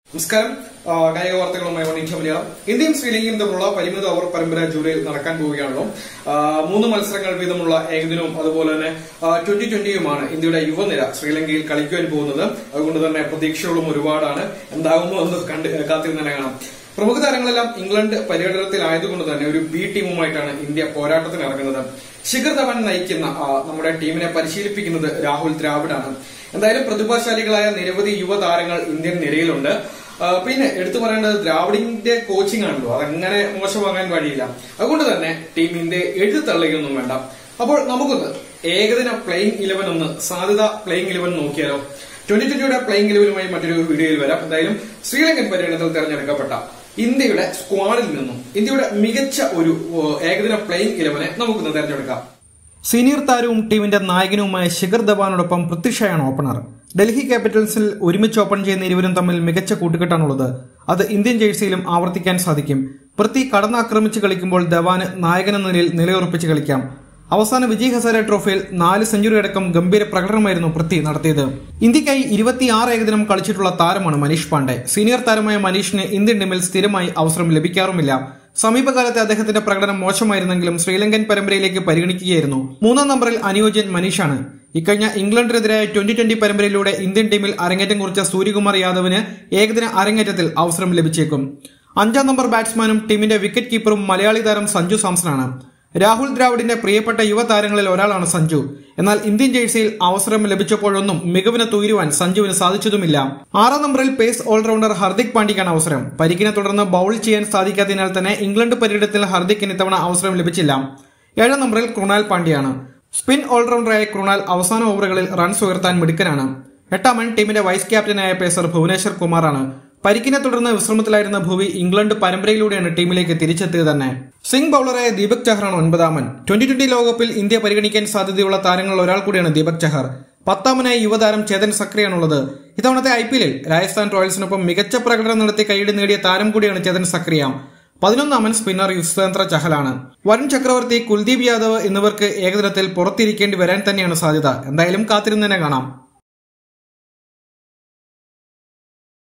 നമസ്കാരം ആ, കായിക വാർത്തകളുമായി വണീക്ഷ മലയാളം ഇന്ത്യയും ശ്രീലങ്കയും തമ്മിലുള്ള പരിമിത ഓവർ പരമ്പര ജൂലൈയിൽ നടക്കാൻ പോവുകയാണല്ലോ ആ, മൂന്ന് മത്സരങ്ങൾ വീതമുള്ള ഏകദിനവും അതുപോലെ തന്നെ ട്വന്റി ട്വന്റിയുമാണ് ഇന്ത്യയുടെ യുവനിര ശ്രീലങ്കയിൽ കളിക്കുവാൻ പോകുന്നത് അതുകൊണ്ട് തന്നെ പ്രതീക്ഷകളും ഒരുപാടാണ് എന്താകുമോ എന്ന് കണ്ട് കാത്തിരുന്ന് തന്നെ കാണാം പ്രമുഖ താരങ്ങളെല്ലാം ഇംഗ്ലണ്ട് പര്യടനത്തിലായതുകൊണ്ട് തന്നെ ഒരു ബി ടീമുമായിട്ടാണ് ഇന്ത്യ പോരാട്ടത്തിന് ഇറങ്ങുന്നത് ശിഖർ ധവൻ നയിക്കുന്ന ആ, നമ്മുടെ ടീമിനെ പരിശീലിപ്പിക്കുന്നത് രാഹുൽ ദ്രാവിഡാണ് എന്തായാലും പ്രതിഭാശാലികളായ നിരവധി യുവതാരങ്ങൾ ഇന്ത്യൻ നിരയിലുണ്ട് ആ, പിന്നെ എടുത്തു പറയേണ്ടത് ദ്രാവിഡിന്റെ കോച്ചിങ് ആണല്ലോ അതങ്ങനെ മോശമാകാൻ വഴിയില്ല അതുകൊണ്ട് തന്നെ ടീം ഇന്ത്യയെ എഴുതി തള്ളുകയൊന്നും വേണ്ട അപ്പോൾ നമുക്കൊന്ന് ഏകദിന പ്ലേയിങ് ഇലവൻ ഒന്ന് സാധ്യത പ്ലേയിങ് ഇലവൻ നോക്കിയാലോ ട്വന്റി ട്വന്റിയുടെ പ്ലേയിങ് ഇലവനുമായി മറ്റൊരു വീഡിയോയിൽ വരാം എന്തായാലും ശ്രീലങ്കൻ പര്യടനത്തിൽ തെരഞ്ഞെടുക്കപ്പെട്ട ഇന്ത്യയുടെ സ്ക്വാഡിൽ നിന്നും ഇന്ത്യയുടെ മികച്ച ഒരു ഓ, ഏകദിന പ്ലേയിങ് ഇലവനെ നമുക്കൊന്ന് തെരഞ്ഞെടുക്കാം സീനിയർ താരവും ടീമിന്റെ നായകനുമായ ശിഖർ ധവാനോടൊപ്പം പൃഥ്വിഷയാണ് ഓപ്പണർ ഡൽഹി ക്യാപിറ്റൽസിൽ ഒരുമിച്ച് ഓപ്പൺ ചെയ്യുന്ന ഇരുവരും തമ്മിൽ മികച്ച കൂട്ടുകെട്ടാണുള്ളത് അത് ഇന്ത്യൻ ജേഴ്സിയിലും ആവർത്തിക്കാൻ സാധിക്കും പൃഥ്വി കടന്നാക്രമിച്ച് കളിക്കുമ്പോൾ ധവാന് നായകനെന്ന നിലയിൽ നിലയുറപ്പിച്ച് കളിക്കാം അവസാന വിജയ് ഹസാര ട്രോഫിയിൽ നാല് സെഞ്ചുറി അടക്കം ഗംഭീര പ്രകടനമായിരുന്നു പൃഥ്വി നടത്തിയത് ഇന്ത്യക്കായി ഇരുപത്തിയാറ് ഏകദിനം കളിച്ചിട്ടുള്ള താരമാണ് മനീഷ് പാണ്ഡെ സീനിയർ താരമായ മനീഷിന് ഇന്ത്യൻ ടീമിൽ സ്ഥിരമായി അവസരം ലഭിക്കാറുമില്ല സമീപകാലത്തെ അദ്ദേഹത്തിന്റെ പ്രകടനം മോശമായിരുന്നെങ്കിലും ശ്രീലങ്കൻ പരമ്പരയിലേക്ക് പരിഗണിക്കുകയായിരുന്നു മൂന്നാം നമ്പറിൽ അനുയോജ്യൻ മനീഷാണ് ഇക്കഴിഞ്ഞ ഇംഗ്ലണ്ടിനെതിരായ ട്വന്റി ട്വന്റി പരമ്പരയിലൂടെ ഇന്ത്യൻ ടീമിൽ അരങ്ങേറ്റം കുറിച്ച സൂര്യകുമാർ യാദവിന് ഏകദിന അരങ്ങേറ്റത്തിൽ അവസരം ലഭിച്ചേക്കും അഞ്ചാം നമ്പർ ബാറ്റ്സ്മാനും ടീമിന്റെ വിക്കറ്റ് കീപ്പറും മലയാളി താരം സഞ്ജു സാംസണാണ് രാഹുൽ ദ്രാവിഡിന്റെ പ്രിയപ്പെട്ട യുവതാരങ്ങളിൽ ഒരാളാണ് സഞ്ജു എന്നാൽ ഇന്ത്യൻ ജേഴ്സിയിൽ അവസരം ലഭിച്ചപ്പോഴൊന്നും മികവിന് തുയരുവാൻ സഞ്ജുവിന് സാധിച്ചതുമില്ല ആറാം നമ്പറിൽ പേസ് ഓൾറൗണ്ടർ ഹർദിക് പാണ്ഡ്യക്കാണ് അവസരം പരിക്കിനെ തുടർന്ന് ബൌൾ ചെയ്യാൻ സാധിക്കാത്തതിനാൽ തന്നെ ഇംഗ്ലണ്ട് പര്യടനത്തിൽ ഹർദിക്കിന് ഇത്തവണ അവസരം ലഭിച്ചില്ല ഏഴാം നമ്പറിൽ കൃണാൽ പാണ്ഡ്യയാണ് സ്പിൻ ഓൾറൗണ്ടറായ കൃണാൽ അവസാന ഓവറുകളിൽ റൺസ് ഉയർത്താൻ മിടുക്കനാണ് എട്ടാമൻ ടീമിന്റെ വൈസ് ക്യാപ്റ്റനായ പേസർ ഭുവനേശ്വർ കുമാറാണ് പരിക്കിനെ തുടർന്ന് വിശ്രമത്തിലായിരുന്ന ഭുവി ഇംഗ്ലണ്ട് പരമ്പരയിലൂടെയാണ് ടീമിലേക്ക് തിരിച്ചെത്തിയത് തന്നെ സിംഗ് ബൌളറായ ദീപക് ചഹറാണ് ഒൻപതാമൻ ട്വന്റി ട്വന്റി ലോകകപ്പിൽ ഇന്ത്യ പരിഗണിക്കാൻ സാധ്യതയുള്ള താരങ്ങളിൽ ഒരാൾ കൂടിയാണ് ദീപക് ചഹർ പത്താമനായി യുവതാരം ചേതൻ സക്രിയാണുള്ളത് ഇത്തവണത്തെ ഐ പി എല്ലിൽ രാജസ്ഥാൻ റോയൽസിനൊപ്പം മികച്ച പ്രകടനം നടത്തി കൈയ്യടി നേടിയ താരം കൂടിയാണ് ചേതൻ സക്രിയ പതിനൊന്നാമൻ സ്പിന്നർ യുസ്വേന്ദ്ര ചഹലാണ് വരുൺ ചക്രവർത്തി കുൽദീപ് യാദവ് എന്നിവർക്ക് ഏകദിനത്തിൽ പുറത്തിരിക്കേണ്ടി വരാൻ തന്നെയാണ് സാധ്യത എന്തായാലും കാത്തിരുന്ന് തന്നെ കാണാം